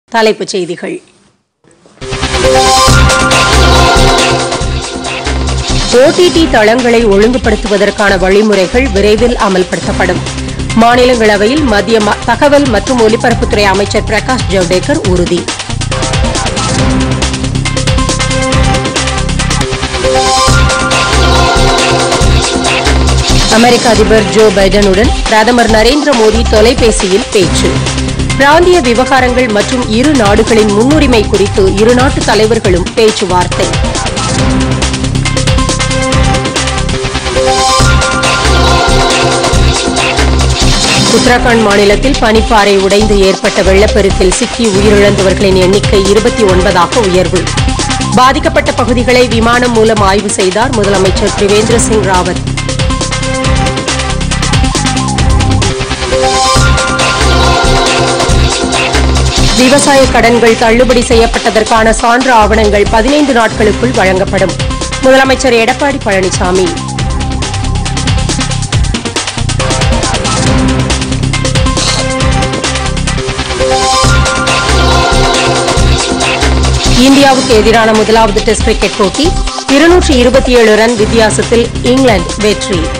தலைப்புச் செய்திகள் ஓடிடி தளங்களை ஒழுங்குபடுத்துவதற்கான வழிமுறைகள் விரைவில் அமல்படுத்தப்படும் மாநிலங்களவையில் மத்திய ம- தகவல் மற்றும் ஒலிபரப்புத்துறை அமைச்சர் பிரகாஷ் ஜவடேகர் உறுதி அமெரிக்க அதிபர் ஜோ பைடனுடன் பிரதமர் நரேந்திர மோடி தொலைபேசியில் பேச்சு பிராந்திய விவகாரங்கள் மற்றும் இரு நாடுகளின் முன்னுரிமை குறித்து இரு நாட்டு தலைவர்களும் பேச்சுவார்த்தை உத்தரகாண்ட் மாநிலத்தில் பனிப்பாறை உடைந்து ஏற்பட்ட வெள்ளப்பெருக்கில் சிக்கி உயிரிழந்தவர்களின் எண்ணிக்கை இருபத்தி ஒன்பதாக உயர்வு பாதிக்கப்பட்ட பகுதிகளை விமானம் மூலம் ஆய்வு செய்தார் முதலமைச்சர் திரிவேந்திர சிங் ராவத் விவசாய கடன்கள் தள்ளுபடி செய்யப்பட்டதற்கான சான்று ஆவணங்கள் பதினைந்து நாட்களுக்குள் வழங்கப்படும் முதலமைச்சர் எடப்பாடி பழனிசாமி இந்தியாவுக்கு எதிரான முதலாவது டெஸ்ட் கிரிக்கெட் போட்டி இருநூற்றி இருபத்தி ஏழு ரன் வித்தியாசத்தில் இங்கிலாந்து வெற்றி